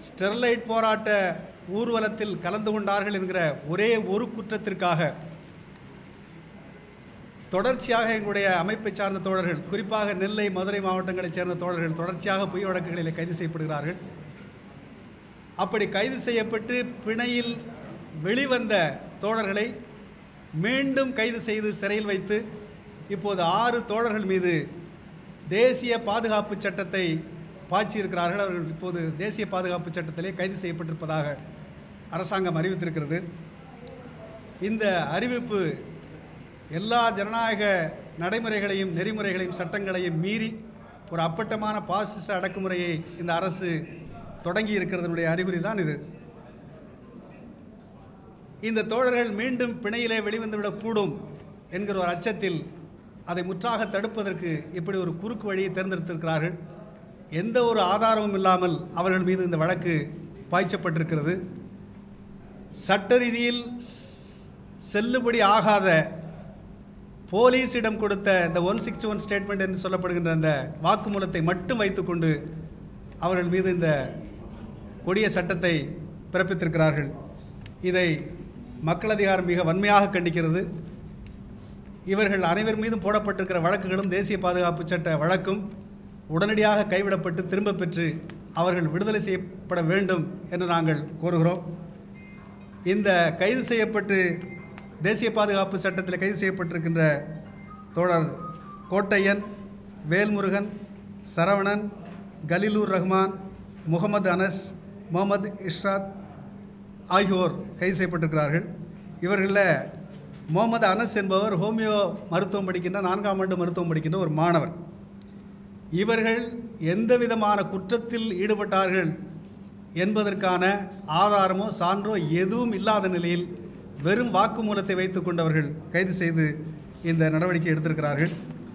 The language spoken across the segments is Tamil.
ஸ்டெர்லைட் போராட்ட ஊர்வலத்தில் கலந்து கொண்டார்கள் என்கிற ஒரே ஒரு குற்றத்திற்காக தொடர்ச்சியாக எங்களுடைய அமைப்பை சார்ந்த தோழர்கள் குறிப்பாக நெல்லை மதுரை மாவட்டங்களைச் சேர்ந்த தோழர்கள் தொடர்ச்சியாக பொய் வழக்குகளில் கைது செய்யப்படுகிறார்கள் அப்படி கைது செய்யப்பட்டு பிணையில் வெளிவந்த தோழர்களை மீண்டும் கைது செய்து சிறையில் வைத்து இப்போது ஆறு தோழர்கள் மீது தேசிய பாதுகாப்பு சட்டத்தை பாய்ச்சியிருக்கிறார்கள் அவர்கள் இப்போது தேசிய பாதுகாப்பு சட்டத்திலே கைது செய்யப்பட்டிருப்பதாக அரசாங்கம் அறிவித்திருக்கிறது இந்த அறிவிப்பு எல்லா ஜனநாயக நடைமுறைகளையும் நெறிமுறைகளையும் சட்டங்களையும் மீறி ஒரு அப்பட்டமான பாசிச அடக்குமுறையை இந்த அரசு தொடங்கி இருக்கிறதனுடைய அறிகுறி தான் இது இந்த தோழர்கள் மீண்டும் பிணையிலே வெளிவந்துவிடக்கூடும் என்கிற ஒரு அச்சத்தில் அதை முற்றாக தடுப்பதற்கு இப்படி ஒரு குறுக்கு வழியை தேர்ந்தெடுத்திருக்கிறார்கள் எந்த ஒரு ஆதாரமும் இல்லாமல் அவர்கள் மீது இந்த வழக்கு பாய்ச்சப்பட்டிருக்கிறது சட்ட ரீதியில் ஸ்- செல்லுபடி ஆகாத போலீஸிடம் கொடுத்த இந்த ஒன் சிக்ஸ்டி ஒன் ஸ்டேட்மெண்ட் என்று சொல்லப்படுகின்ற அந்த வாக்குமூலத்தை மட்டும் வைத்துக்கொண்டு அவர்கள் மீது இந்த கொடிய சட்டத்தை பிறப்பித்திருக்கிறார்கள் இதை மக்கள் அதிகாரம் மிக வன்மையாக கண்டிக்கிறது இவர்கள் அனைவர் மீதும் போடப்பட்டிருக்கிற வழக்குகளும் தேசிய பாதுகாப்பு சட்ட வழக்கும் உடனடியாக கைவிடப்பட்டு திரும்ப பெற்று அவர்கள் விடுதலை செய்யப்பட வேண்டும் என்று நாங்கள் கோருகிறோம் இந்த கைது செய்யப்பட்டு தேசிய பாதுகாப்பு சட்டத்தில் கைது செய்யப்பட்டிருக்கின்ற தோழர் கோட்டையன் வேல்முருகன் சரவணன் கலிலூர் ரஹ்மான் முகமது அனஸ் முகமது இஷ்ராத் ஆகியோர் கைது செய்யப்பட்டிருக்கிறார்கள் இவர்களில் முகமது அனஸ் என்பவர் ஹோமியோ மருத்துவம் படிக்கின்ற நான்காம் ஆண்டு மருத்துவம் படிக்கின்ற ஒரு மாணவர் இவர்கள் எந்த விதமான குற்றத்தில் ஈடுபட்டார்கள் என்பதற்கான ஆதாரமோ சான்றோ எதுவும் இல்லாத நிலையில் வெறும் வாக்குமூலத்தை வைத்துக் கொண்டவர்கள் கைது செய்து இந்த நடவடிக்கை எடுத்திருக்கிறார்கள்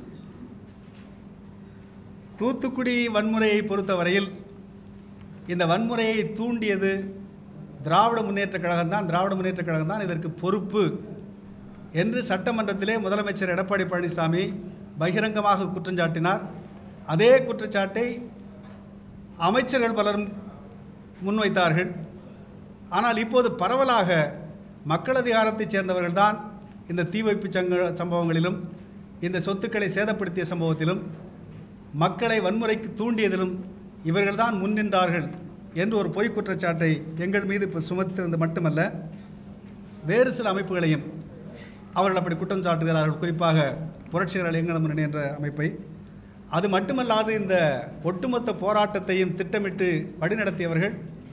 தூத்துக்குடி வன்முறையை பொறுத்தவரையில் இந்த வன்முறையை தூண்டியது திராவிட முன்னேற்றக் கழகம் தான் திராவிட முன்னேற்றக் கழகம் தான் இதற்கு பொறுப்பு என்று சட்டமன்றத்திலே முதலமைச்சர் எடப்பாடி பழனிசாமி பகிரங்கமாக குற்றஞ்சாட்டினார் அதே குற்றச்சாட்டை அமைச்சர்கள் பலரும் முன்வைத்தார்கள் ஆனால் இப்போது பரவலாக மக்கள் அதிகாரத்தைச் சேர்ந்தவர்கள்தான் இந்த தீ வைப்பு சங்க சம்பவங்களிலும் இந்த சொத்துக்களை சேதப்படுத்திய சம்பவத்திலும் மக்களை வன்முறைக்கு தூண்டியதிலும் இவர்கள்தான் முன்னின்றார்கள் என்று ஒரு பொய் குற்றச்சாட்டை எங்கள் மீது இப்போ சுமத்திருந்தது மட்டுமல்ல வேறு சில அமைப்புகளையும் அவர்கள் அப்படி குற்றம் சாட்டுகிறார்கள் குறிப்பாக புரட்சிகர இளைஞர் முன்னணி என்ற அமைப்பை அது மட்டுமல்லாது இந்த ஒட்டுமொத்த போராட்டத்தையும் திட்டமிட்டு வழிநடத்தியவர்கள்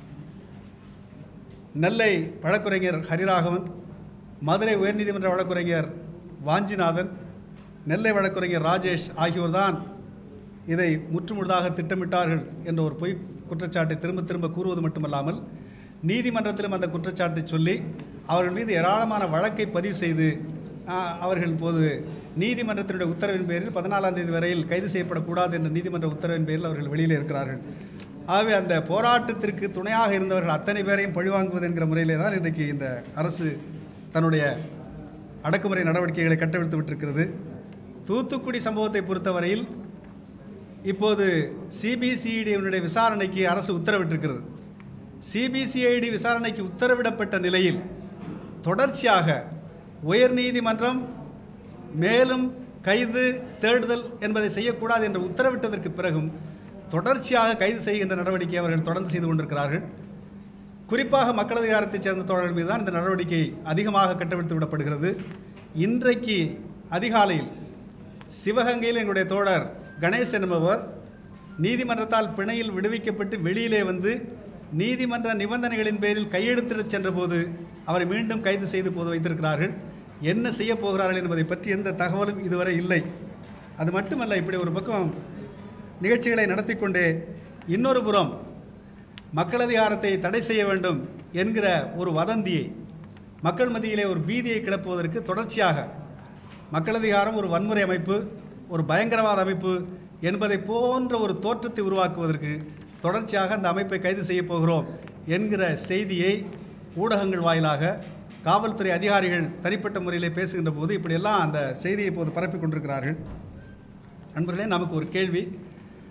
நெல்லை வழக்குரைஞர் ஹரிராகவன் மதுரை உயர்நீதிமன்ற வழக்குரைஞர் வாஞ்சிநாதன் நெல்லை வழக்குரைஞர் ராஜேஷ் ஆகியோர்தான் இதை முற்றுமுழுதாக திட்டமிட்டார்கள் என்ற ஒரு பொய் குற்றச்சாட்டை திரும்ப திரும்ப கூறுவது மட்டுமல்லாமல் நீதிமன்றத்திலும் அந்த குற்றச்சாட்டை சொல்லி அவர்கள் மீது ஏராளமான வழக்கை பதிவு செய்து ஆ, அவர்கள் இப்போது நீதிமன்றத்தினுடைய உத்தரவின் பேரில் பதினாலாம் தேதி வரையில் கைது செய்யப்படக்கூடாது என்ற நீதிமன்ற உத்தரவின் பேரில் அவர்கள் வெளியில் இருக்கிறார்கள் ஆகவே அந்த போராட்டத்திற்கு துணையாக இருந்தவர்கள் அத்தனை பேரையும் பழிவாங்குவது என்கிற முறையிலே தான் இன்றைக்கு இந்த அரசு தன்னுடைய அடக்குமுறை நடவடிக்கைகளை கட்டவிழ்த்து விட்டிருக்கிறது தூத்துக்குடி சம்பவத்தை பொறுத்தவரையில் இப்போது சிபிசிஐடியினுடைய விசாரணைக்கு அரசு உத்தரவிட்டிருக்கிறது சிபிசிஐடி விசாரணைக்கு உத்தரவிடப்பட்ட நிலையில் தொடர்ச்சியாக உயர்நீதிமன்றம் மேலும் கைது தேடுதல் என்பதை செய்யக்கூடாது என்று உத்தரவிட்டதற்கு பிறகும் தொடர்ச்சியாக கைது செய்கின்ற நடவடிக்கை அவர்கள் தொடர்ந்து செய்து கொண்டிருக்கிறார்கள் குறிப்பாக மக்கள் அதிகாரத்தைச் சேர்ந்த தோழர்கள் மீது தான் இந்த நடவடிக்கை அதிகமாக கட்டவிழ்த்து விடப்படுகிறது இன்றைக்கு அதிகாலையில் சிவகங்கையில் எங்களுடைய தோழர் கணேசன் என்பவர் நீதிமன்றத்தால் பிணையில் விடுவிக்கப்பட்டு வெளியிலே வந்து நீதிமன்ற நிபந்தனைகளின் பேரில் கையெழுத்திடச் சென்றபோது அவரை மீண்டும் கைது செய்து போது வைத்திருக்கிறார்கள் என்ன செய்ய போகிறார்கள் என்பதை பற்றி எந்த தகவலும் இதுவரை இல்லை அது மட்டுமல்ல இப்படி ஒரு பக்கம் நிகழ்ச்சிகளை நடத்தி கொண்டே இன்னொரு புறம் மக்கள் அதிகாரத்தை தடை செய்ய வேண்டும் என்கிற ஒரு வதந்தியை மக்கள் மத்தியிலே ஒரு பீதியை கிளப்புவதற்கு தொடர்ச்சியாக மக்கள் அதிகாரம் ஒரு வன்முறை அமைப்பு ஒரு பயங்கரவாத அமைப்பு என்பதை போன்ற ஒரு தோற்றத்தை உருவாக்குவதற்கு தொடர்ச்சியாக அந்த அமைப்பை கைது செய்ய போகிறோம் என்கிற செய்தியை ஊடகங்கள் வாயிலாக காவல்துறை அதிகாரிகள் தனிப்பட்ட முறையிலே பேசுகின்ற போது இப்படியெல்லாம் அந்த செய்தியை இப்போது பரப்பிக் கொண்டிருக்கிறார்கள் நண்பர்களே நமக்கு ஒரு கேள்வி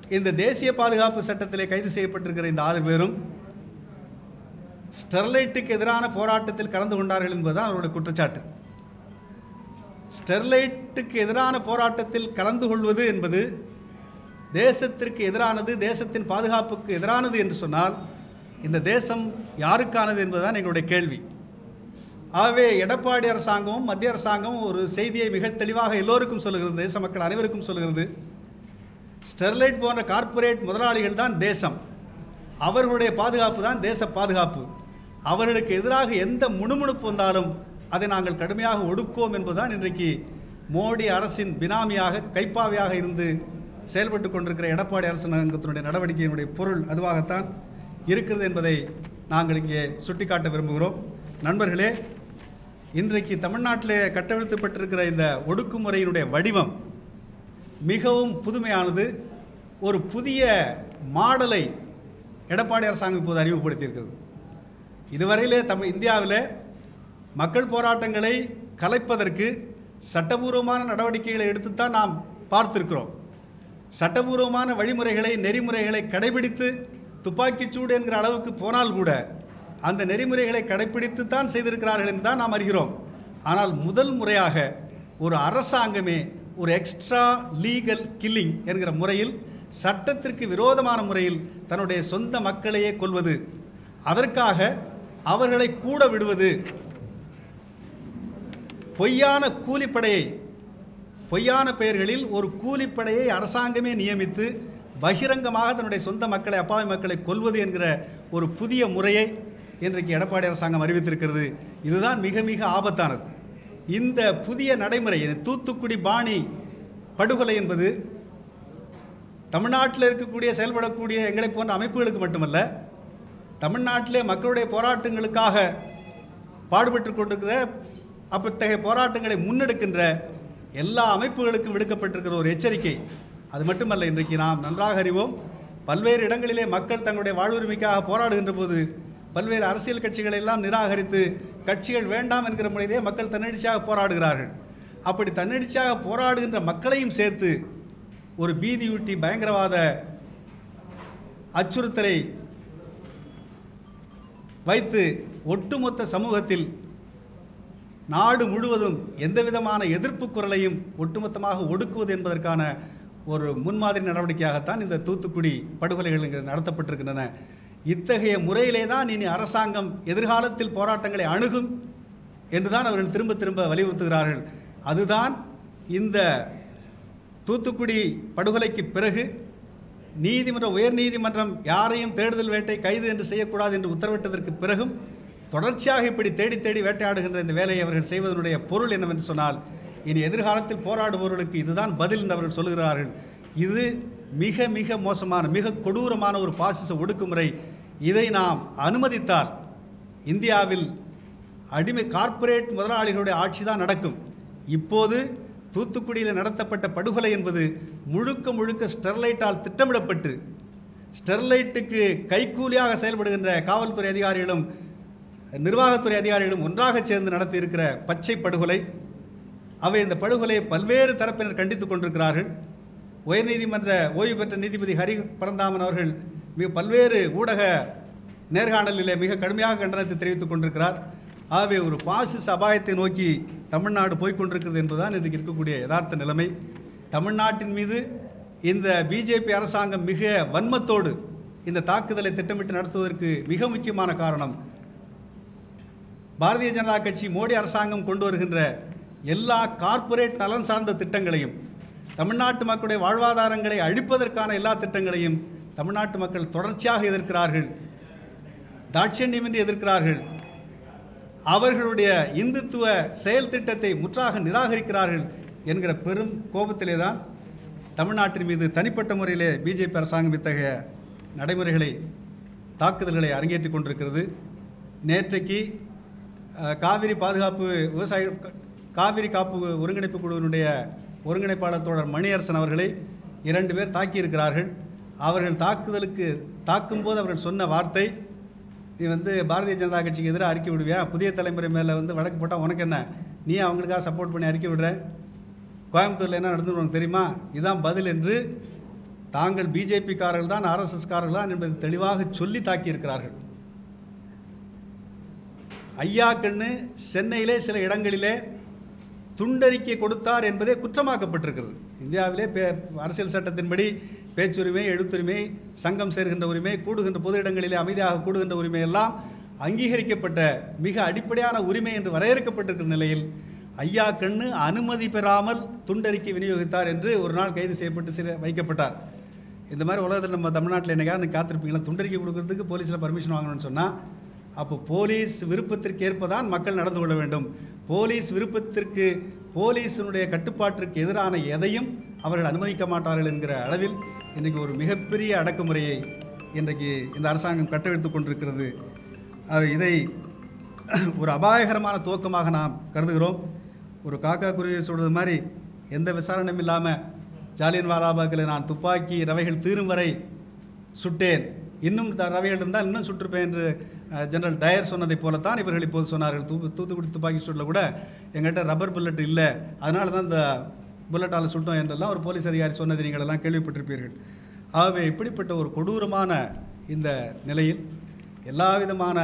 இந்த தேசிய பாதுகாப்பு சட்டத்திலே கைது செய்யப்பட்டிருக்கிற இந்த ஆறு பேரும் ஸ்டெர்லைட்டுக்கு எதிரான போராட்டத்தில் கலந்து கொண்டார்கள் என்பதுதான் அவருடைய குற்றச்சாட்டு ஸ்டெர்லைட்டுக்கு எதிரான போராட்டத்தில் கலந்து கொள்வது என்பது தேசத்திற்கு எதிரானது தேசத்தின் பாதுகாப்புக்கு எதிரானது என்று சொன்னால் இந்த தேசம் யாருக்கானது என்பதுதான் எங்களுடைய கேள்வி ஆகவே எடப்பாடி அரசாங்கமும் மத்திய அரசாங்கமும் ஒரு செய்தியை மிக தெளிவாக எல்லோருக்கும் சொல்லுகிறது தேச மக்கள் அனைவருக்கும் சொல்லுகிறது ஸ்டெர்லைட் போன்ற கார்ப்பரேட் முதலாளிகள் தான் தேசம் அவர்களுடைய பாதுகாப்பு தான் தேச பாதுகாப்பு அவர்களுக்கு எதிராக எந்த முணுமுணுப்பு வந்தாலும் அதை நாங்கள் கடுமையாக ஒடுக்குவோம் என்பதுதான் இன்றைக்கு மோடி அரசின் பினாமியாக கைப்பாவையாக இருந்து செயல்பட்டு கொண்டிருக்கிற எடப்பாடி அரசாங்கத்தினுடைய நடவடிக்கையினுடைய பொருள் அதுவாகத்தான் இருக்கிறது என்பதை நாங்கள் இங்கே சுட்டிக்காட்ட விரும்புகிறோம் நண்பர்களே இன்றைக்கு தமிழ்நாட்டிலே கட்டவிழ்த்துப்பட்டிருக்கிற இந்த ஒடுக்குமுறையினுடைய வடிவம் மிகவும் புதுமையானது ஒரு புதிய மாடலை எடப்பாடி அரசாங்கம் இப்போது அறிமுகப்படுத்தியிருக்கிறது இதுவரையிலே தமிழ் இந்தியாவில் மக்கள் போராட்டங்களை கலைப்பதற்கு சட்டபூர்வமான நடவடிக்கைகளை எடுத்துத்தான் நாம் பார்த்திருக்கிறோம் சட்டபூர்வமான வழிமுறைகளை நெறிமுறைகளை கடைபிடித்து துப்பாக்கிச்சூடு என்கிற அளவுக்கு போனால் கூட அந்த நெறிமுறைகளை கடைபிடித்து தான் செய்திருக்கிறார்கள் என்று தான் நாம் அறிகிறோம் ஆனால் முதல் முறையாக ஒரு அரசாங்கமே ஒரு எக்ஸ்ட்ரா லீகல் கில்லிங் என்கிற முறையில் சட்டத்திற்கு விரோதமான முறையில் தன்னுடைய சொந்த மக்களையே கொல்வது அதற்காக அவர்களை கூட விடுவது பொய்யான கூலிப்படையை பொய்யான பெயர்களில் ஒரு கூலிப்படையை அரசாங்கமே நியமித்து பகிரங்கமாக தன்னுடைய சொந்த மக்களை அப்பாவி மக்களை கொல்வது என்கிற ஒரு புதிய முறையை இன்றைக்கு எடப்பாடி அரசாங்கம் அறிவித்திருக்கிறது இதுதான் மிக மிக ஆபத்தானது இந்த புதிய நடைமுறை இந்த தூத்துக்குடி பாணி படுகொலை என்பது தமிழ்நாட்டில் இருக்கக்கூடிய செயல்படக்கூடிய எங்களை போன்ற அமைப்புகளுக்கு மட்டுமல்ல தமிழ்நாட்டிலே மக்களுடைய போராட்டங்களுக்காக பாடுபட்டு கொண்டிருக்கிற அத்தகைய போராட்டங்களை முன்னெடுக்கின்ற எல்லா அமைப்புகளுக்கும் விடுக்கப்பட்டிருக்கிற ஒரு எச்சரிக்கை அது மட்டுமல்ல இன்றைக்கு நாம் நன்றாக அறிவோம் பல்வேறு இடங்களிலே மக்கள் தங்களுடைய வாழ்வுரிமைக்காக போராடுகின்ற போது பல்வேறு அரசியல் கட்சிகளை எல்லாம் நிராகரித்து கட்சிகள் வேண்டாம் என்கிற முறையிலே மக்கள் தன்னெழுச்சியாக போராடுகிறார்கள் அப்படி தன்னெழுச்சியாக போராடுகின்ற மக்களையும் சேர்த்து ஒரு பீதியூட்டி பயங்கரவாத அச்சுறுத்தலை வைத்து ஒட்டுமொத்த சமூகத்தில் நாடு முழுவதும் எந்த விதமான எதிர்ப்பு குரலையும் ஒட்டுமொத்தமாக ஒடுக்குவது என்பதற்கான ஒரு முன்மாதிரி நடவடிக்கையாகத்தான் இந்த தூத்துக்குடி படுகொலைகள் இங்கு நடத்தப்பட்டிருக்கின்றன இத்தகைய முறையிலே தான் இனி அரசாங்கம் எதிர்காலத்தில் போராட்டங்களை அணுகும் என்றுதான் அவர்கள் திரும்ப திரும்ப வலியுறுத்துகிறார்கள் அதுதான் இந்த தூத்துக்குடி படுகொலைக்கு பிறகு நீதிமன்ற உயர் நீதிமன்றம் யாரையும் தேடுதல் வேட்டை கைது என்று செய்யக்கூடாது என்று உத்தரவிட்டதற்கு பிறகும் தொடர்ச்சியாக இப்படி தேடி தேடி வேட்டையாடுகின்ற இந்த வேலையை அவர்கள் செய்வதனுடைய பொருள் என்னவென்று சொன்னால் இனி எதிர்காலத்தில் போராடுபவர்களுக்கு இதுதான் பதில் என்று அவர்கள் சொல்கிறார்கள் இது மிக மிக மோசமான மிக கொடூரமான ஒரு பாசிச ஒடுக்குமுறை இதை நாம் அனுமதித்தால் இந்தியாவில் அடிமை கார்ப்பரேட் முதலாளிகளுடைய ஆட்சி தான் நடக்கும் இப்போது தூத்துக்குடியில் நடத்தப்பட்ட படுகொலை என்பது முழுக்க முழுக்க ஸ்டெர்லைட்டால் திட்டமிடப்பட்டு ஸ்டெர்லைட்டுக்கு கைக்கூலியாக செயல்படுகின்ற காவல்துறை அதிகாரிகளும் நிர்வாகத்துறை அதிகாரிகளும் ஒன்றாக சேர்ந்து நடத்தியிருக்கிற பச்சை படுகொலை அவை இந்த படுகொலையை பல்வேறு தரப்பினர் கண்டித்துக் கொண்டிருக்கிறார்கள் உயர்நீதிமன்ற ஓய்வு பெற்ற நீதிபதி ஹரி பரந்தாமன் அவர்கள் மிக பல்வேறு ஊடக நேர்காணலிலே மிக கடுமையாக கண்டனத்தை தெரிவித்துக் கொண்டிருக்கிறார் ஆகவே ஒரு பாசிச அபாயத்தை நோக்கி தமிழ்நாடு போய்க் கொண்டிருக்கிறது என்பதுதான் இன்றைக்கு இருக்கக்கூடிய யதார்த்த நிலைமை தமிழ்நாட்டின் மீது இந்த பிஜேபி அரசாங்கம் மிக வன்மத்தோடு இந்த தாக்குதலை திட்டமிட்டு நடத்துவதற்கு மிக முக்கியமான காரணம் பாரதிய ஜனதா கட்சி மோடி அரசாங்கம் கொண்டு வருகின்ற எல்லா கார்ப்பரேட் நலன் சார்ந்த திட்டங்களையும் தமிழ்நாட்டு மக்களுடைய வாழ்வாதாரங்களை அழிப்பதற்கான எல்லா திட்டங்களையும் தமிழ்நாட்டு மக்கள் தொடர்ச்சியாக எதிர்க்கிறார்கள் தாட்சண்யமின்றி எதிர்க்கிறார்கள் அவர்களுடைய இந்துத்துவ செயல் திட்டத்தை முற்றாக நிராகரிக்கிறார்கள் என்கிற பெரும் கோபத்திலே தான் தமிழ்நாட்டின் மீது தனிப்பட்ட முறையிலே பிஜேபி அரசாங்கம் இத்தகைய நடைமுறைகளை தாக்குதல்களை அரங்கேற்றிக் கொண்டிருக்கிறது நேற்றைக்கு அஹ், காவிரி பாதுகாப்பு விவசாய காவிரி காப்பு ஒருங்கிணைப்பு குழுவினுடைய ஒருங்கிணைப்பாளர் தோழர் மணியரசன் அவர்களை இரண்டு பேர் தாக்கியிருக்கிறார்கள் அவர்கள் தாக்குதலுக்கு தாக்கும்போது அவர்கள் சொன்ன வார்த்தை நீ வந்து பாரதிய ஜனதா கட்சிக்கு எதிராக அறிக்கை விடுவியா புதிய தலைமுறை மேலே வந்து வழக்கு போட்டால் உனக்கு என்ன நீ அவங்களுக்காக சப்போர்ட் பண்ணி அறிக்கை விடுற கோயம்புத்தூரில் என்ன நடந்தது உனக்கு தெரியுமா இதான் பதில் என்று தாங்கள் பிஜேபிக்காரர்கள் தான் ஆர்எஸ்எஸ்காரர்கள் தான் என்பதை தெளிவாக சொல்லி தாக்கியிருக்கிறார்கள் ஐயா கண்ணு சென்னையிலே சில இடங்களிலே துண்டறிக்கை கொடுத்தார் என்பதே குற்றமாக்கப்பட்டிருக்கிறது இந்தியாவிலே பே அரசியல் சட்டத்தின்படி பேச்சுரிமை எழுத்துரிமை சங்கம் சேர்கின்ற உரிமை கூடுகின்ற பொது இடங்களிலே அமைதியாக கூடுகின்ற உரிமை எல்லாம் அங்கீகரிக்கப்பட்ட மிக அடிப்படையான உரிமை என்று வரையறுக்கப்பட்டிருக்கிற நிலையில் ஐயா கண்ணு அனுமதி பெறாமல் துண்டறிக்கை விநியோகித்தார் என்று ஒரு நாள் கைது செய்யப்பட்டு சிறை வைக்கப்பட்டார் இந்த மாதிரி உலகத்தில் நம்ம தமிழ்நாட்டில் என்னைக்காவது காத்திருப்பீங்களா துண்டறிக்கை கொடுக்கறதுக்கு போலீஸில் பர்மிஷன் வாங்கணும்னு சொன்னால் அப்போ போலீஸ் விருப்பத்திற்கு ஏற்பதான் மக்கள் நடந்து கொள்ள வேண்டும் போலீஸ் விருப்பத்திற்கு போலீஸினுடைய கட்டுப்பாட்டிற்கு எதிரான எதையும் அவர்கள் அனுமதிக்க மாட்டார்கள் என்கிற அளவில் இன்றைக்கு ஒரு மிகப்பெரிய அடக்குமுறையை இன்றைக்கு இந்த அரசாங்கம் கட்டவிழ்த்து கொண்டிருக்கிறது ஆக இதை ஒரு அபாயகரமான துவக்கமாக நாம் கருதுகிறோம் ஒரு காக்கா குருவியை சொல்கிறது மாதிரி எந்த விசாரணையும் இல்லாமல் ஜாலியன் வாலாபாக்கில் நான் துப்பாக்கி ரவைகள் தீரும் வரை சுட்டேன் இன்னும் த ரவைகள் இருந்தால் இன்னும் சுட்டிருப்பேன் என்று அஹ், ஜெனரல் டயர் சொன்னதைப் போலத்தான் இவர்கள் இப்போது சொன்னார்கள் தூ தூத்துக்குடி துப்பாக்கி சூட்டில் கூட எங்கள்கிட்ட ரப்பர் புல்லட் இல்லை அதனால தான் இந்த புல்லட்டால் சுட்டோம் என்றெல்லாம் ஒரு போலீஸ் அதிகாரி சொன்னதை நீங்கள் எல்லாம் கேள்விப்பட்டிருப்பீர்கள் ஆகவே இப்படிப்பட்ட ஒரு கொடூரமான இந்த நிலையில் எல்லா விதமான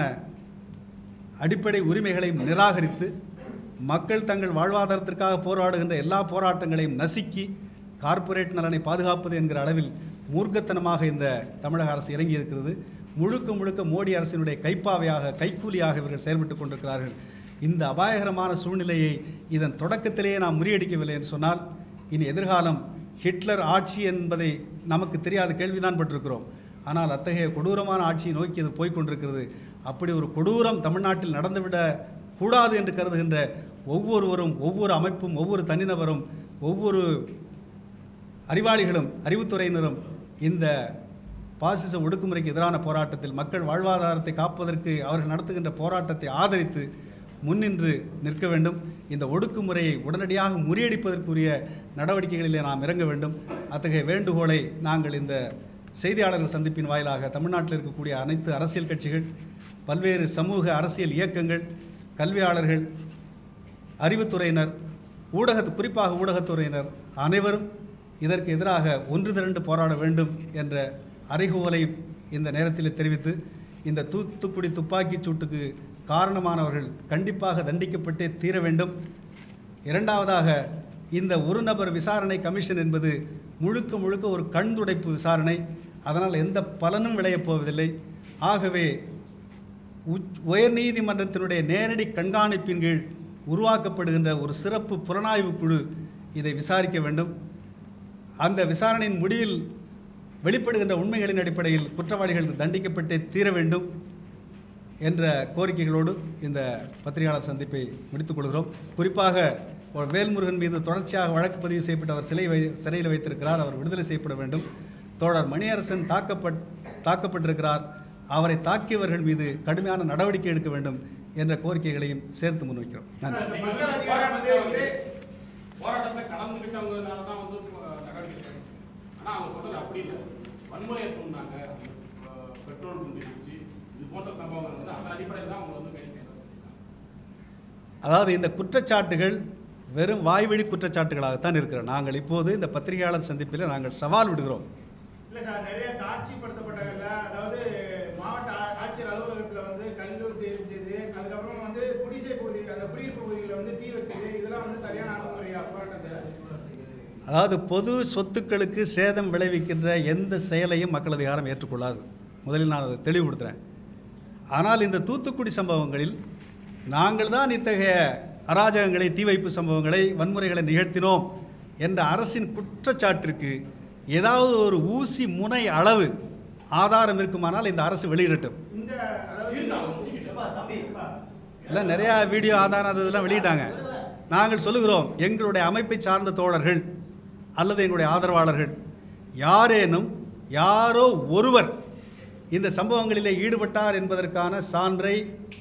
அடிப்படை உரிமைகளையும் நிராகரித்து மக்கள் தங்கள் வாழ்வாதாரத்திற்காக போராடுகின்ற எல்லா போராட்டங்களையும் நசுக்கி கார்ப்பரேட் நலனை பாதுகாப்பது என்கிற அளவில் மூர்க்கத்தனமாக இந்த தமிழக அரசு இறங்கி இருக்கிறது முழுக்க முழுக்க மோடி அரசினுடைய கைப்பாவையாக கைக்கூலியாக இவர்கள் செயல்பட்டு கொண்டிருக்கிறார்கள் இந்த அபாயகரமான சூழ்நிலையை இதன் தொடக்கத்திலேயே நாம் முறியடிக்கவில்லை என்று சொன்னால் இனி எதிர்காலம் ஹிட்லர் ஆட்சி என்பதை நமக்கு தெரியாத கேள்விதான் பட்டிருக்கிறோம் ஆனால் அத்தகைய கொடூரமான ஆட்சியை நோக்கி அது போய்க் கொண்டிருக்கிறது அப்படி ஒரு கொடூரம் தமிழ்நாட்டில் நடந்துவிட கூடாது என்று கருதுகின்ற ஒவ்வொருவரும் ஒவ்வொரு அமைப்பும் ஒவ்வொரு தனிநபரும் ஒவ்வொரு அறிவாளிகளும் அறிவுத்துறையினரும் இந்த பாசிச ஒடுக்குமுறைக்கு எதிரான போராட்டத்தில் மக்கள் வாழ்வாதாரத்தை காப்பதற்கு அவர்கள் நடத்துகின்ற போராட்டத்தை ஆதரித்து முன்னின்று நிற்க வேண்டும் இந்த ஒடுக்குமுறையை உடனடியாக முறியடிப்பதற்குரிய நடவடிக்கைகளிலே நாம் இறங்க வேண்டும் அத்தகைய வேண்டுகோளை நாங்கள் இந்த செய்தியாளர்கள் சந்திப்பின் வாயிலாக தமிழ்நாட்டில் இருக்கக்கூடிய அனைத்து அரசியல் கட்சிகள் பல்வேறு சமூக அரசியல் இயக்கங்கள் கல்வியாளர்கள் அறிவுத்துறையினர் ஊடக குறிப்பாக ஊடகத்துறையினர் அனைவரும் இதற்கு எதிராக ஒன்று திரண்டு போராட வேண்டும் என்ற அறைகூவலை இந்த நேரத்தில் தெரிவித்து இந்த தூத்துக்குடி துப்பாக்கிச் சூட்டுக்கு காரணமானவர்கள் கண்டிப்பாக தண்டிக்கப்பட்டே தீர வேண்டும் இரண்டாவதாக இந்த ஒரு நபர் விசாரணை கமிஷன் என்பது முழுக்க முழுக்க ஒரு கண் துடைப்பு விசாரணை அதனால் எந்த பலனும் விளையப் போவதில்லை ஆகவே உச் உயர்நீதிமன்றத்தினுடைய நேரடி கண்காணிப்பின் கீழ் உருவாக்கப்படுகின்ற ஒரு சிறப்பு புலனாய்வு குழு இதை விசாரிக்க வேண்டும் அந்த விசாரணையின் முடிவில் வெளிப்படுகின்ற உண்மைகளின் அடிப்படையில் குற்றவாளிகள் தண்டிக்கப்பட்டே தீர வேண்டும் என்ற கோரிக்கைகளோடு இந்த பத்திரிகையாளர் சந்திப்பை முடித்துக் கொள்கிறோம் குறிப்பாக ஒரு வேல்முருகன் மீது தொடர்ச்சியாக வழக்கு பதிவு செய்யப்பட்ட அவர் சிலை வை சிறையில் வைத்திருக்கிறார் அவர் விடுதலை செய்யப்பட வேண்டும் தோழர் மணியரசன் தாக்கப்பட் தாக்கப்பட்டிருக்கிறார் அவரை தாக்கியவர்கள் மீது கடுமையான நடவடிக்கை எடுக்க வேண்டும் என்ற கோரிக்கைகளையும் சேர்த்து முன்வைக்கிறோம் நன்றி போராட்டத்தை கலந்துக்கிட்டவங்கனால தான் வந்து அஹ், நடவடிக்கை எடுக்கப்பட்டுச்சு. ஆனா அவங்க சொல்றது அப்படி இல்லை வன்முறையை தூண்டினாங்க அஹ், பெட்ரோல் குண்டு வீச்சு இது போன்ற சம்பவங்கள் வந்து அந்த அடிப்படையில் தான் அவங்க வந்து கைது செய்யறாங்க அதாவது இந்த குற்றச்சாட்டுகள் வெறும் வாய்வழி குற்றச்சாட்டுகளாகத்தான் இருக்கிற நாங்கள் இப்போது இந்த பத்திரிகையாளர் சந்திப்பில் நாங்கள் சவால் விடுகிறோம் இல்ல சார் நிறைய காட்சிப்படுத்தப்பட்டதில்ல அதாவது மாவட்ட ஆ- ஆட்சியர் அலுவலகத்துல வந்து கல்லூரி இருந்தது அதுக்கப்புறம் வந்து குடிசை பகுதி அந்த குடியிருப்பு பகுதியில் வந்து தீ வச்சது இதெல்லாம் வந்து சரியான அணுகுமுறையா போராட்டத்தை அதாவது பொது சொத்துக்களுக்கு சேதம் விளைவிக்கின்ற எந்த செயலையும் மக்கள் அதிகாரம் ஏற்றுக்கொள்ளாது முதலில் நான் அதை தெளிவுபடுத்துகிறேன் ஆனால் இந்த தூத்துக்குடி சம்பவங்களில் நாங்கள் தான் இத்தகைய அராஜகங்களை தீ வைப்பு சம்பவங்களை வன்முறைகளை நிகழ்த்தினோம் என்ற அரசின் குற்றச்சாட்டிற்கு ஏதாவது ஒரு ஊசி முனை அளவு ஆதாரம் இருக்குமானால் இந்த அரசு வெளியிடட்டும் இந்த அதாவது எல்லாம் நிறையா வீடியோ ஆதாரம் அது இதெல்லாம் வெளியிட்டாங்க நாங்கள் சொல்லுகிறோம் எங்களுடைய அமைப்பை சார்ந்த தோழர்கள் அல்லது எங்களுடைய ஆதரவாளர்கள் யாரேனும் யாரோ ஒருவர் இந்த சம்பவங்களிலே ஈடுபட்டார் என்பதற்கான சான்றை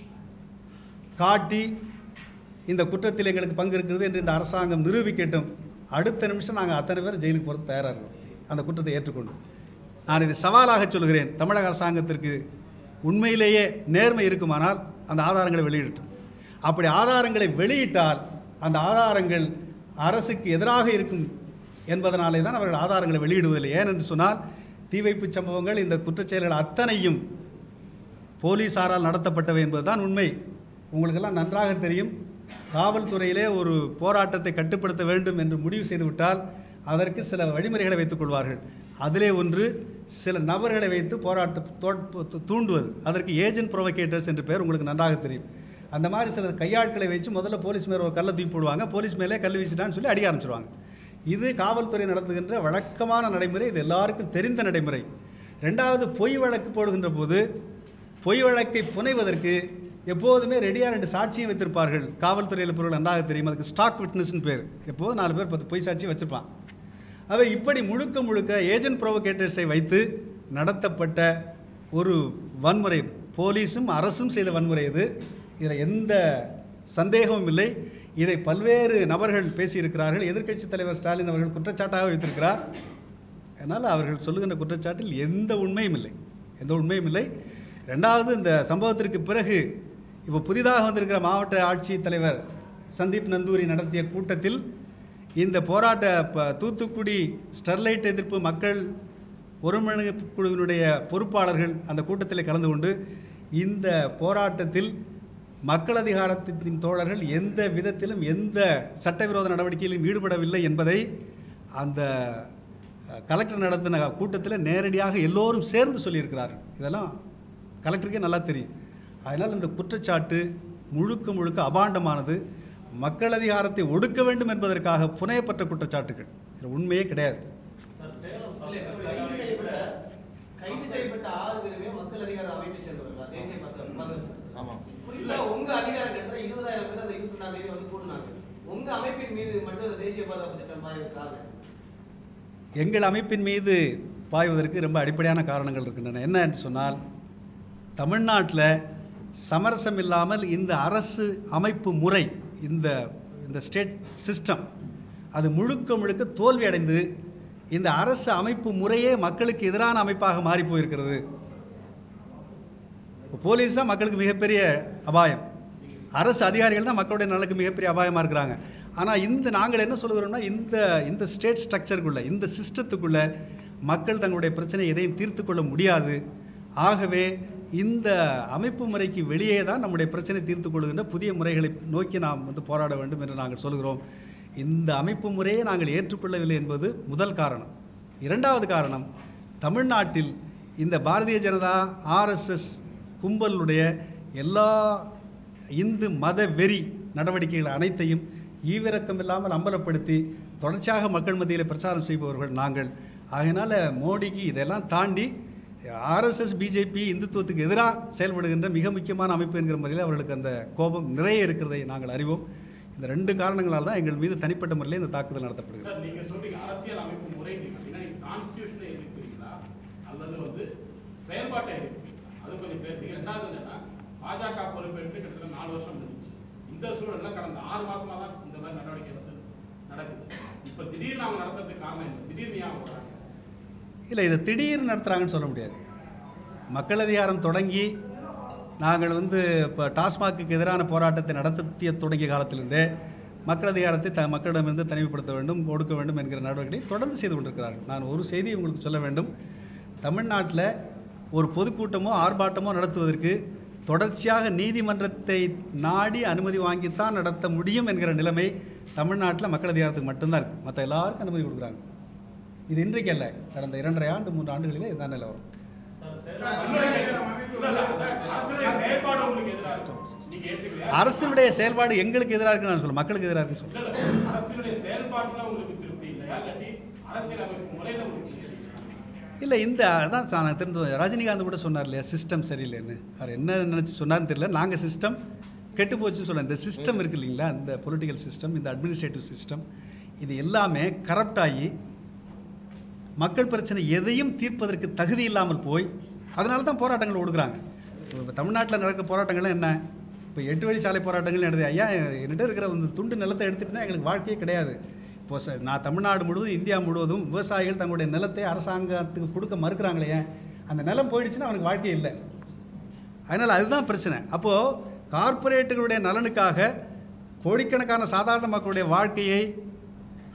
காட்டி இந்த குற்றத்தில் எங்களுக்கு பங்கு இருக்கிறது என்று இந்த அரசாங்கம் நிரூபிக்கட்டும் அடுத்த நிமிஷம் நாங்கள் அத்தனை பேர் ஜெயிலுக்கு போகிறது தயாராக இருக்கோம் அந்த குற்றத்தை ஏற்றுக்கொண்டு நான் இதை சவாலாக சொல்கிறேன் தமிழக அரசாங்கத்திற்கு உண்மையிலேயே நேர்மை இருக்குமானால் அந்த ஆதாரங்களை வெளியிடட்டும் அப்படி ஆதாரங்களை வெளியிட்டால் அந்த ஆதாரங்கள் அரசுக்கு எதிராக இருக்கும் என்பதனாலே தான் அவர்கள் ஆதாரங்களை வெளியிடுவதில்லை ஏனென்று சொன்னால் தீ வைப்பு சம்பவங்கள் இந்த குற்றச்செயல்கள் அத்தனையும் போலீசாரால் நடத்தப்பட்டவை என்பதுதான் உண்மை உங்களுக்கெல்லாம் நன்றாக தெரியும் காவல்துறையிலே ஒரு போராட்டத்தை கட்டுப்படுத்த வேண்டும் என்று முடிவு செய்துவிட்டால் அதற்கு சில வழிமுறைகளை வைத்துக் கொள்வார்கள் அதிலே ஒன்று சில நபர்களை வைத்து போராட்ட தோ- தூ- தூண்டுவது அதற்கு ஏஜென்ட் ப்ரொவகேட்டர்ஸ் என்று பெயர் உங்களுக்கு நன்றாக தெரியும் அந்த மாதிரி சில கையாட்களை வச்சு முதல்ல போலீஸ் மேலே ஒரு கல்லை தூக்கி போடுவாங்க போலீஸ் மேலே கல் வீசிட்டான்னு சொல்லி அடிக்க ஆரம்பிச்சிருவாங்க இது காவல்துறை நடத்துகின்ற வழக்கமான நடைமுறை இது எல்லாருக்கும் தெரிந்த நடைமுறை ரெண்டாவது பொய் வழக்கு போடுகின்ற போது பொய் வழக்கை புனைவதற்கு எப்போதுமே ரெடியாக ரெண்டு சாட்சியும் வைத்திருப்பார்கள் காவல்துறையில் பொருள் நன்றாக தெரியும் அதுக்கு ஸ்டாக் விட்னஸ்னு பேர் எப்போதும் நாலு பேர் பத்து பொய் சாட்சி வச்சிருப்பான் அவை இப்படி முழுக்க முழுக்க ஏஜென்ட் ப்ரொவகேட்டர்ஸை வைத்து நடத்தப்பட்ட ஒரு வன்முறை போலீஸும் அரசும் செய்த வன்முறை இது இதில் எந்த சந்தேகமும் இல்லை இதை பல்வேறு நபர்கள் பேசியிருக்கிறார்கள் எதிர்க்கட்சித் தலைவர் ஸ்டாலின் அவர்கள் குற்றச்சாட்டாக வைத்திருக்கிறார் அதனால் அவர்கள் சொல்லுகின்ற குற்றச்சாட்டில் எந்த உண்மையும் இல்லை எந்த உண்மையும் இல்லை ரெண்டாவது இந்த சம்பவத்திற்கு பிறகு இப்போ புதிதாக வந்திருக்கிற மாவட்ட ஆட்சித் தலைவர் சந்தீப் நந்தூரி நடத்திய கூட்டத்தில் இந்த போராட்ட ப- தூத்துக்குடி ஸ்டெர்லைட் எதிர்ப்பு மக்கள் ஒருங்கிணைப்பு குழுவினுடைய பொறுப்பாளர்கள் அந்த கூட்டத்தில் கலந்து கொண்டு இந்த போராட்டத்தில் மக்கள் அதிகாரத்தின் தோழர்கள் எந்த விதத்திலும் எந்த சட்டவிரோத நடவடிக்கையிலும் ஈடுபடவில்லை என்பதை அந்த அஹ், கலெக்டர் நடத்தின கூட்டத்தில் நேரடியாக எல்லோரும் சேர்ந்து சொல்லியிருக்கிறார்கள் இதெல்லாம் கலெக்டருக்கே நல்லா தெரியும் அதனால் இந்த குற்றச்சாட்டு முழுக்க முழுக்க அபாண்டமானது மக்கள் அதிகாரத்தை ஒடுக்க வேண்டும் என்பதற்காக புனையப்பட்ட குற்றச்சாட்டுகள் இது உண்மையே கிடையாது கைது செய்யப்பட்ட கைது செய்யப்பட்ட ஆறு பேருமே மக்கள் அதிகார அமைப்பை சேர்ந்தவர்களா தேசிய மக்கள் பாதுகாப்பு ஆமாம். குறிப்பா உங்க அதிகார கட்டத்துல இருபதாயிரம் பேர் அந்த இருபத்தி ஒண்ணாம் தேதி வந்து கூடுனாங்க உங்க அமைப்பின் மீது மட்டும் அந்த தேசிய பாதுகாப்பு சட்டம் பாய காரணம் எங்கள் அமைப்பின் மீது பாய்வதற்கு ரொம்ப அடிப்படையான காரணங்கள் இருக்கின்றன என்ன என்று சொன்னால் தமிழ்நாட்டில் சமரசம் இல்லாமல் இந்த அரசு அமைப்பு முறை இந்த இந்த ஸ்டேட் சிஸ்டம் அது முழுக்க முழுக்க தோல்வி அடைந்து இந்த அரசு அமைப்பு முறையே மக்களுக்கு எதிரான அமைப்பாக மாறி போயிருக்கிறது போலீஸ் தான் மக்களுக்கு மிகப்பெரிய அபாயம் அரசு அதிகாரிகள் தான் மக்களுடைய நலனுக்கு மிகப்பெரிய அபாயமாக இருக்கிறாங்க ஆனால் இந்த நாங்கள் என்ன சொல்கிறோம்னா இந்த இந்த ஸ்டேட் ஸ்ட்ரக்சருக்குள்ளே இந்த சிஸ்டத்துக்குள்ளே மக்கள் தங்களுடைய பிரச்சனையை எதையும் தீர்த்து கொள்ள முடியாது ஆகவே இந்த அமைப்பு முறைக்கு வெளியே தான் நம்முடைய பிரச்சனை தீர்த்து கொள்கின்ற புதிய முறைகளை நோக்கி நாம் வந்து போராட வேண்டும் என்று நாங்கள் சொல்கிறோம் இந்த அமைப்பு முறையை நாங்கள் ஏற்றுக்கொள்ளவில்லை என்பது முதல் காரணம் இரண்டாவது காரணம் தமிழ்நாட்டில் இந்த பாரதிய ஜனதா ஆர்எஸ்எஸ் கும்பலுடைய எல்லா இந்து மத வெறி நடவடிக்கைகள் அனைத்தையும் ஈவிரக்கம் இல்லாமல் அம்பலப்படுத்தி தொடர்ச்சியாக மக்கள் மத்தியில் பிரச்சாரம் செய்பவர்கள் நாங்கள் ஆகையினால மோடிக்கு இதெல்லாம் தாண்டி ஆர்எஸ்எஸ் பிஜேபி இந்துத்துவத்துக்கு எதிராக செயல்படுகின்ற மிக முக்கியமான அமைப்பு என்கிற முறையில் அவர்களுக்கு அந்த கோபம் நிறைய இருக்கிறதை நாங்கள் அறிவோம் இந்த ரெண்டு காரணங்களால் தான் எங்கள் மீது தனிப்பட்ட முறையில் இந்த தாக்குதல் நடத்தப்படுகிறது சார் நீங்க சொல்றீங்க அரசியல் அமைப்பு முறை அப்படின்னா நீங்க கான்ஸ்டியூஷனை எதிர்க்கிறீங்களா அல்லது வந்து செயல்பாட்டை எதிர்க்கிறீங்களா அது கொஞ்சம் பேர் இரண்டாவது என்னன்னா பாஜக பொறுப்பேற்று கிட்டத்தட்ட நாலு வருஷம் இருந்துச்சு இந்த சூழல்ல கடந்த ஆறு மாசமா தான் இந்த மாதிரி நடவடிக்கை வந்து நடக்குது இப்ப திடீர்னு அவங்க நடத்துறதுக்கு காரணம் என்ன திடீர்னு ஏன் அவங்க வராங்க இல்லை இதை திடீர்னு நடத்துகிறாங்கன்னு சொல்ல முடியாது மக்கள் அதிகாரம் தொடங்கி நாங்கள் வந்து இப்போ டாஸ்மாக்கு எதிரான போராட்டத்தை நடத்திய தொடங்கிய காலத்திலிருந்தே மக்கள் அதிகாரத்தை த மக்களிடமிருந்து தனிமைப்படுத்த வேண்டும் ஒடுக்க வேண்டும் என்கிற நடவடிக்கையை தொடர்ந்து செய்து கொண்டிருக்கிறார்கள் நான் ஒரு செய்தி உங்களுக்கு சொல்ல வேண்டும் தமிழ்நாட்டில் ஒரு பொதுக்கூட்டமோ ஆர்ப்பாட்டமோ நடத்துவதற்கு தொடர்ச்சியாக நீதிமன்றத்தை நாடி அனுமதி வாங்கித்தான் நடத்த முடியும் என்கிற நிலைமை தமிழ்நாட்டில் மக்கள் அதிகாரத்துக்கு மட்டும்தான் இருக்குது மற்ற எல்லாருக்கும் அனுமதி கொடுக்குறாங்க இது இன்றைக்கு அல்ல கடந்த இரண்டரை ஆண்டு மூன்று ஆண்டுகளிலே இதுதான் நிலவரம் இல்ல, இல்ல, சார், அரசுடைய செயல்பாடு உங்களுக்கு எதிராக இருக்கு. நீங்க ஏற்றுக்கலையா அரசினுடைய செயல்பாடு எங்களுக்கு எதிராக இருக்குன்னு நான் சொல்ல மக்களுக்கு எதிராக இருக்குன்னு சொல்ல இல்ல, இல்ல, அரசினுடைய செயல்பாட்டுல உங்களுக்கு திருப்தி இல்லையா இல்லாட்டி அரசியல் அமைப்பு முறையில உங்களுக்கு இல்லையா? இல்லை இந்த அதான் சா- நான் தெரிஞ்சு ரஜினிகாந்த் கூட சொன்னார் இல்லையா சிஸ்டம் சரியில்லைன்னு அவர் என்ன நினச்சி சொன்னார்னு தெரியல நாங்கள் சிஸ்டம் கெட்டு போச்சுன்னு சொன்னேன் இந்த சிஸ்டம் இருக்கு இல்லைங்களா இந்த பொலிட்டிக்கல் சிஸ்டம் இந்த அட்மினிஸ்ட்ரேட்டிவ் சிஸ்டம் இது எல்லாமே கரப்ட் ஆகி மக்கள் பிரச்சனை எதையும் தீர்ப்பதற்கு தகுதி இல்லாமல் போய் அதனால தான் போராட்டங்கள் ஒடுக்குறாங்க இப்போ தமிழ்நாட்டில் நடக்கிற போராட்டங்கள்லாம் என்ன இப்போ எட்டு வழிச்சாலை போராட்டங்கள் நடக்குது ஐயா என்கிட்ட இருக்கிற இந்த துண்டு நிலத்தை எடுத்துட்டுனா எங்களுக்கு வாழ்க்கையே கிடையாது இப்போ ச- நான் தமிழ்நாடு முழுவதும் இந்தியா முழுவதும் விவசாயிகள் தங்களுடைய நிலத்தை அரசாங்கத்துக்கு கொடுக்க மறுக்கிறாங்களே ஏன்? அந்த நிலம் போயிடுச்சுன்னா அவனுக்கு வாழ்க்கை இல்லை அதனால் அதுதான் பிரச்சனை அப்போது கார்ப்பரேட்டுகளுடைய நலனுக்காக கோடிக்கணக்கான சாதாரண மக்களுடைய வாழ்க்கையை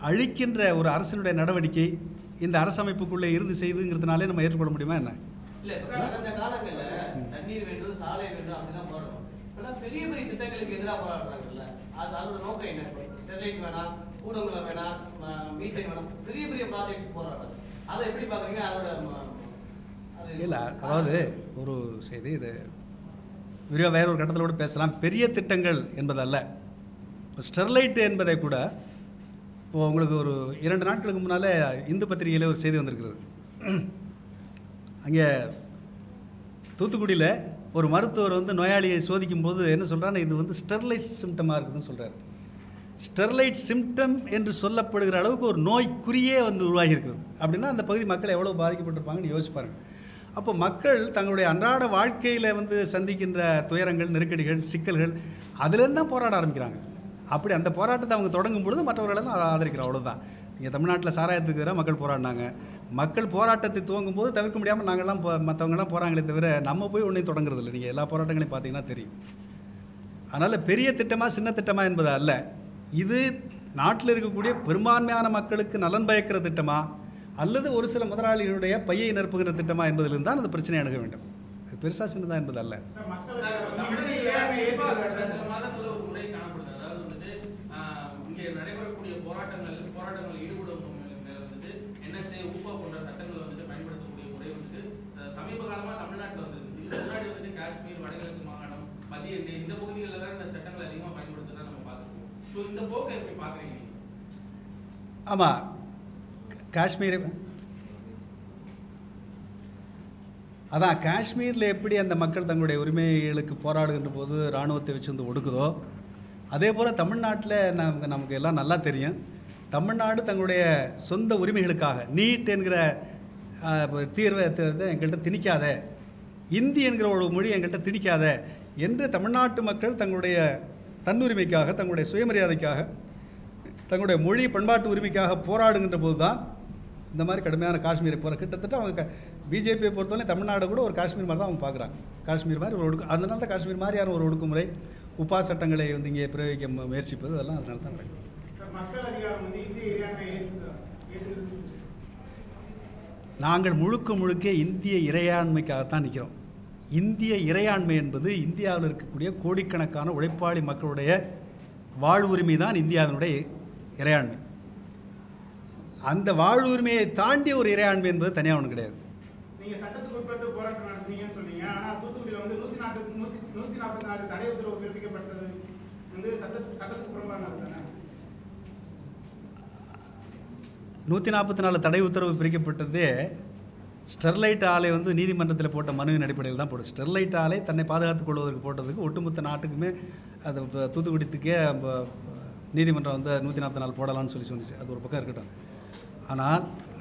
அழிக்கின்ற ஒரு அரசினுடைய நடவடிக்கை இந்த அரசமைப்புக்குள்ளே இருந்து செய்துங்கிறதுனாலே நம்ம ஏற்றுக்கொள்ள முடியுமா என்ன இல்ல இப்ப கடந்த காலங்கள்ல தண்ணீர் வேண்டும் சாலை வேண்டும் அப்படிதான் போராடுறோம் இப்பெல்லாம் பெரிய பெரிய திட்டங்களுக்கு எதிராக போராடுறாங்கல்ல அது அதோட நோக்கம் என்ன ஸ்டெர்லைட் வேணாம் கூடங்குளம் வேணாம் மீசை வேணாம் பெரிய பெரிய ப்ராஜெக்ட் போராடுறாங்க அதை எப்படி பாக்குறீங்க அதோட ம- அது- இல்லை அதாவது ஒரு செய்தி இது விரிவாக வேற ஒரு கட்டத்தில் கூட பேசலாம் பெரிய திட்டங்கள் என்பதல்ல இப்போ ஸ்டெர்லைட் என்பதை கூட இப்போ உங்களுக்கு ஒரு இரண்டு நாட்களுக்கு முன்னாலே இந்து பத்திரிகையில் ஒரு செய்தி வந்திருக்கிறது அங்கே தூத்துக்குடியில் ஒரு மருத்துவர் வந்து நோயாளியை சோதிக்கும் போது என்ன சொல்றாருன்னா இது வந்து ஸ்டெர்லைட் சிம்டமாக இருக்குதுன்னு சொல்கிறார் ஸ்டெர்லைட் சிம்டம் என்று சொல்லப்படுகிற அளவுக்கு ஒரு நோய்க்குறியே வந்து உருவாகி இருக்குது அப்படின்னா அந்த பகுதி மக்கள் எவ்வளோ பாதிக்கப்பட்டிருப்பாங்கன்னு யோசிச்சு பாருங்க அப்போ மக்கள் தங்களுடைய அன்றாட வாழ்க்கையில் வந்து சந்திக்கின்ற துயரங்கள் நெருக்கடிகள் சிக்கல்கள் அதுலேருந்து தான் போராட ஆரம்பிக்கிறாங்க அப்படி அந்த போராட்டத்தை அவங்க தொடங்கும் பொழுது மற்றவர்களெல்லாம் அதை ஆதரிக்கிறோம் அவ்வளோதான் இங்கே தமிழ்நாட்டில் சாராயத்துக்கு எதிராக மக்கள் போராடினாங்க மக்கள் போராட்டத்தை துவங்கும் போது தவிர்க்க முடியாமல் நாங்கள்லாம் போ மற்றவங்கலாம் போகிறாங்களே தவிர நம்ம போய் ஒன்றையும் தொடங்குறது இல்லை நீங்கள் எல்லா போராட்டங்களையும் பார்த்தீங்கன்னா தெரியும் அதனால் பெரிய திட்டமா சின்ன திட்டமா என்பது அல்ல இது நாட்டில் இருக்கக்கூடிய பெரும்பான்மையான மக்களுக்கு நலன் பயக்கிற திட்டமா அல்லது ஒரு சில முதலாளிகளுடைய பையை நிரப்புகிற திட்டமா என்பதிலிருந்து தான் அந்த பிரச்சனையை அணுக வேண்டும் அது பெருசா சின்னதா என்பது அல்ல சார், மக்கள் சார், வந்து தமிழகத்துல இறையாண்மை இப்ப ஏற்றுக்கிறார்கள் சில சார். மாதத்துல ஒரு முறை காணப்படுது அதாவது வந்துட்டு ஆஹ், இங்கே நடைபெறக்கூடிய போராட்டங்கள் போராட்டங்கள் ஈடுபடுவவங்க வந்துட்டு என்எஸ்ஏ ஊப்பா போன்ற சட்டங்களை வந்துட்டு பயன்படுத்தக்கூடிய முறை வந்துட்டு அஹ், சமீப காலமா தமிழ்நாட்டில் வந்திருக்கு இதுக்கு முன்னாடி வந்துட்டு காஷ்மீர் வடகிழக்கு மாகாணம் மத்திய இந்திய இந்த பகுதிகளில் தான் இந்த சட்டங்களை அதிகமா பயன்படுத்துறதா நம்ம பார்த்துருக்கோம் ஸோ இந்த போக்கை எப்படி பாக்குறீங்க நீங்க? ஆமா காஷ்மீர் அதான் காஷ்மீரில் எப்படி அந்த மக்கள் தங்களுடைய உரிமைகளுக்கு போராடுகின்ற போது இராணுவத்தை வச்சு வந்து ஒடுக்குதோ அதே போல் தமிழ்நாட்டில் நமக்கு நமக்கு எல்லாம் நல்லா தெரியும் தமிழ்நாடு தங்களுடைய சொந்த உரிமைகளுக்காக நீட் என்கிற ஆஹ், இப்ப தீர்வை தி- இதை எங்கள்கிட்ட திணிக்காத இந்தி என்கிற ஒரு மொழி எங்கள்கிட்ட திணிக்காத என்று தமிழ்நாட்டு மக்கள் தங்களுடைய தன்னுரிமைக்காக தங்களுடைய சுயமரியாதைக்காக தங்களுடைய மொழி பண்பாட்டு உரிமைக்காக போராடுகின்ற போது தான் இந்த மாதிரி கடுமையான காஷ்மீரை போல கிட்டத்தட்ட அவங்க பிஜேபியை பொறுத்தவரை தமிழ்நாடு கூட ஒரு காஷ்மீர் மாதிரி தான் அவங்க பார்க்குறாங்க காஷ்மீர் மாதிரி ஒரு ஒடுக்கு அதனால தான் காஷ்மீர் மாதிரியான ஒரு ஒடுக்குமுறை உப்பா சட்டங்களை வந்து இங்கே பிரயோகிக்க மு- முயற்சிப்பது அதெல்லாம் அதனால தான் நடக்குது சார், மக்கள் அதிகாரம் வந்து இந்திய இறையாண்மை ஏற்றுதா ஏற்றுக்கிறது நாங்கள் முழுக்க முழுக்க இந்திய இறையாண்மைக்காகத்தான் நிற்கிறோம் இந்திய இறையாண்மை என்பது இந்தியாவில் இருக்கக்கூடிய கோடிக்கணக்கான உழைப்பாளி மக்களுடைய வாழ்வுரிமை தான் இந்தியாவினுடைய இறையாண்மை அந்த வாழ்வுரிமையை தாண்டி ஒரு இறையாண்மை என்பது தனியாக ஒன்று கிடையாது நீங்க சட்டத்துக்கு உட்பட்டு போராட்டம் நடத்துனீங்கன்னு சொன்னீங்க ஆனா தூத்துக்குடியில வந்து நூத்தி நாற்பத்தி நூத்தி நூத்தி நாற்பத்தி நாலு தடை உத்தரவு பிறப்பிக்கப்பட்டது வந்து சட்ட சட்டத்துக்கு புறம்பானது தானே நூற்றி நாற்பத்தி நாலு தடை உத்தரவு பிரிக்கப்பட்டதே ஸ்டெர்லைட் ஆலை வந்து நீதிமன்றத்தில் போட்ட மனுவின் அடிப்படையில் தான் போடுது ஸ்டெர்லைட் ஆலை தன்னை பாதுகாத்துக் கொள்வதற்கு போட்டதுக்கு ஒட்டுமொத்த நாட்டுக்குமே அது இப்ப தூத்துக்குடித்துக்கே ப- நீதிமன்றம் வந்து நூற்றி நாற்பத்தி நாலு போடலாம்னு சொல்லி சொன்னிச்சு அது ஒரு பக்கம் இருக்கட்டும் ஆனால்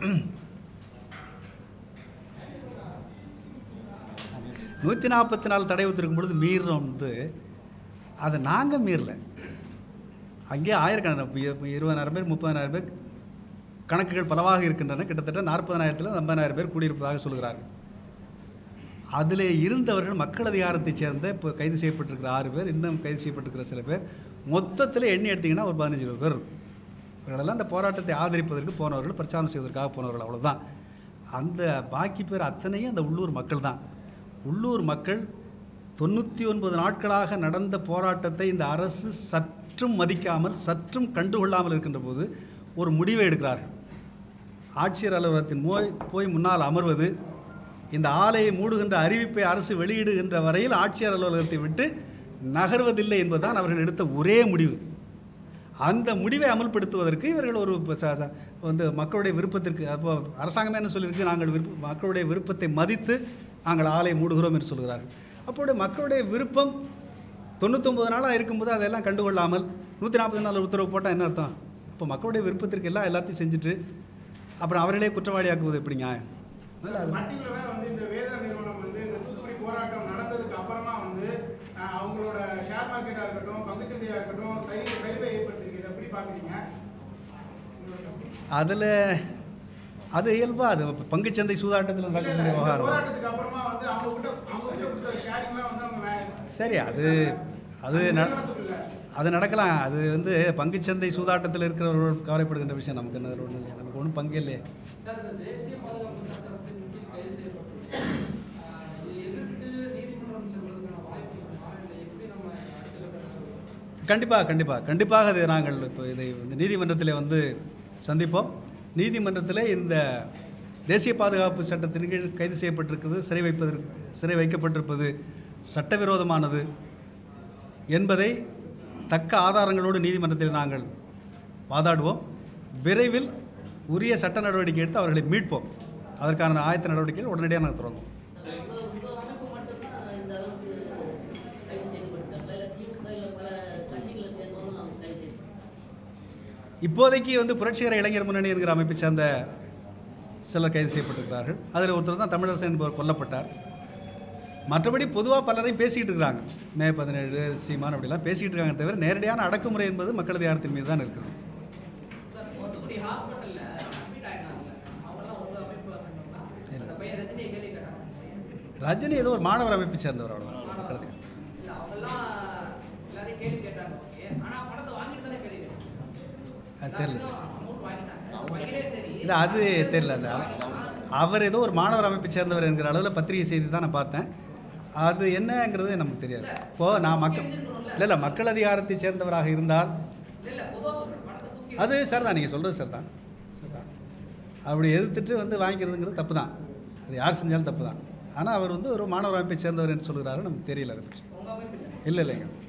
நூற்றி நாற்பத்தி நாலு தடை உத்தரவுக்கும் பொழுது மீறுறோம் வந்து அதை நாங்கள் மீறல அங்கே ஆயிரக்கணக்கான இப்ப இரு- இருபதாயிரம் பேர் முப்பதாயிரம் பேர் கணக்குகள் பலவாக இருக்கின்றன கிட்டத்தட்ட நாற்பதனாயிரத்தில் ஐம்பதாயிரம் பேர் கூடியிருப்பதாக சொல்கிறார்கள் அதில் இருந்தவர்கள் மக்கள் அதிகாரத்தைச் சேர்ந்த இப்போ கைது செய்யப்பட்டிருக்கிற ஆறு பேர் இன்னும் கைது செய்யப்பட்டிருக்கிற சில பேர் மொத்தத்தில் எண்ணி எடுத்தீங்கன்னா ஒரு பதினஞ்சு இருபது பேர் இருக்கும் இவர்களெல்லாம் அந்த போராட்டத்தை ஆதரிப்பதற்கு போனவர்கள் பிரச்சாரம் செய்வதற்காக போனவர்கள் அவ்வளவுதான் அந்த பாக்கி பேர் அத்தனையும் அந்த உள்ளூர் மக்கள் தான் உள்ளூர் மக்கள் தொண்ணூற்றி ஒன்பது நாட்களாக நடந்த போராட்டத்தை இந்த அரசு சற்றும் மதிக்காமல் சற்றும் கண்டுகொள்ளாமல் இருக்கின்ற போது ஒரு முடிவை எடுக்கிறார்கள் ஆட்சியர் அலுவலகத்தின் மோய் போய் முன்னால் அமர்வது இந்த ஆலையை மூடுகின்ற அறிவிப்பை அரசு வெளியிடுகின்ற வரையில் ஆட்சியர் அலுவலகத்தை விட்டு நகர்வதில்லை என்பதுதான் அவர்கள் எடுத்த ஒரே முடிவு அந்த முடிவை அமல்படுத்துவதற்கு இவர்கள் ஒரு ப- ச- ச- வந்து மக்களுடைய விருப்பத்திற்கு அப்போ அரசாங்கமே என்ன சொல்லியிருக்கு நாங்கள் விருப்ப மக்களுடைய விருப்பத்தை மதித்து நாங்கள் ஆலை மூடுகிறோம் என்று சொல்கிறார்கள் அப்போது மக்களுடைய விருப்பம் தொண்ணூத்தொம்பது நாளாக இருக்கும்போது அதெல்லாம் கண்டுகொள்ளாமல் நூற்றி நாற்பது நாள் உத்தரவு போட்டால் என்ன அர்த்தம் அப்போ மக்களுடைய விருப்பத்திற்கு எல்லாம் எல்லாத்தையும் செஞ்சுட்டு அப்புறம் அவர்களே குற்றவாளியாக்குவது எப்படி நியாயம் அதனால அது பர்டிகுலரா வந்து இந்த வேதா நிறுவனம் வந்து இந்த தூத்துக்குடி போராட்டம் நடந்ததுக்கு அப்புறமா வந்து அஹ், அவங்களோட ஷேர் மார்க்கெட்டா இருக்கட்டும் பங்குச்சந்தையா இருக்கட்டும் சரி சரிவை ஏற்படுத்திருக்கு இதை எப்படி பாக்குறீங்க அதில் அது இயல்பா அது பங்குச்சந்தை சூதாட்டத்தில் இல்ல, இல்ல, நடக்கக்கூடிய இந்த விவகாரம் போராட்டத்துக்கு அப்புறமா வந்து அவங்க கிட்ட அவங்க கிட்ட கொடுத்த ஷேரிங்லாம் வந்து அவங்க வே- சரி அது அது அந்த ந- நிறுவனத்துக்குள்ள அது நடக்கலாம் அது வந்து பங்குச்சந்தை சூதாட்டத்தில் இருக்கிறவர்கள் கவலைப்படுகின்ற விஷயம் நமக்கு என்ன ஒன்றும் இல்லை நமக்கு ஒன்றும் பங்கு இல்லையே சார் இந்த தேசிய பாதுகாப்பு சட்டத்தின் கீழ் கைது செய்யப்பட்டுள்ளது ஆஹ் இதை எதிர்த்து நீதிமன்றம் செல்வதற்கான வாய்ப்பு இருக்குமா இல்லை எப்படி நம்ம அடுத்த கட்ட கண்டிப்பாக கண்டிப்பாக கண்டிப்பாக அது நாங்கள் இப்போ இதை வந்து நீதிமன்றத்தில் வந்து சந்திப்போம் நீதிமன்றத்தில் இந்த தேசிய பாதுகாப்பு சட்டத்தின் கீழ் கைது செய்யப்பட்டிருக்குது சிறை வைப்பதற்கு சிறை வைக்கப்பட்டிருப்பது சட்டவிரோதமானது என்பதை தக்க ஆதாரங்களோடு நீதிமன்றத்தில் நாங்கள் வாதாடுவோம் விரைவில் உரிய சட்ட நடவடிக்கை எடுத்து அவர்களை மீட்போம் அதற்கான ஆயத்த நடவடிக்கைகள் உடனடியாக நாங்கள் தொடங்குவோம் உங்க உங்க அமைப்பு மட்டும்தான் இந்த அளவுக்கு கைது செய்யப்பட்டிருக்காங்களா இல்லை திமுக இல்லை பல கட்சிகளை சேர்ந்தவங்களும் அவங்க கைது செய்யப்பட்டிருக்காங்க இப்போதைக்கு வந்து புரட்சிகர இளைஞர் முன்னணி என்கிற அமைப்பை சேர்ந்த சிலர் கைது செய்யப்பட்டிருக்கிறார்கள் அதில் ஒருத்தர் தான் தமிழரசன் என்பவர் கொல்லப்பட்டார் மற்றபடி பொதுவாக பலரையும் பேசிக்கிட்டு இருக்கிறாங்க மே பதினேழு சீமான் அப்படிலாம் பேசிக்கிட்டு இருக்காங்க தவிர நேரடியான அடக்குமுறை என்பது மக்கள் அதிகாரத்தின் மீது தான் இருக்குது சார் தூத்துக்குடி ஹாஸ்பிட்டல்ல அட்மிட் ஆயிருந்தாங்கல்ல அவங்கெல்லாம் உங்க அமைப்பு வந்தாங்களா அந்த பையன் ரஜினியை கேள்வி கேட்டாங்க ரஜினி ஏதோ ஒரு மாணவர் அமைப்பை சேர்ந்தவர் அவ்வளோதான் மக்கள் அதிகாரம் இல்ல அவங்கெல்லாம் எல்லாரையும் கேள்வி கேட்டாங்க ஓகே ஆனா பணத்தை வாங்கிட்டு தானே கேள்வி கேட்டாங்க அது தெரியல அமௌண்ட் வாங்கிட்டாங்க பையனே சரி இல்லை அது தெரியல அந்த அவர் ஏதோ ஒரு மாணவர் அமைப்பை சேர்ந்தவர் என்கிற அளவில் பத்திரிகை செய்தி தான் நான் பார்த்தேன் அது என்னங்கிறது நமக்கு தெரியாது இப்போது நான் மக்கள் இல்லை இல்லை மக்கள் அதிகாரத்தை சேர்ந்தவராக இருந்தால் இல்ல இல்ல பொதுவா சொல்றேன் பணத்தை தூக்கி அது சார் தான் நீங்கள் சொல்கிறது சார் தான் சார் தான் அப்படி எதிர்த்துட்டு வந்து வாங்கிக்கிறதுங்கிறது தப்பு தான் அது யார் செஞ்சாலும் தப்பு தான் ஆனால் அவர் வந்து ஒரு மாணவர் அமைப்பை சேர்ந்தவர் என்று சொல்கிறாரு நமக்கு தெரியல அதை பற்றி உங்க அமைப்பு இல்லை இல்லைங்க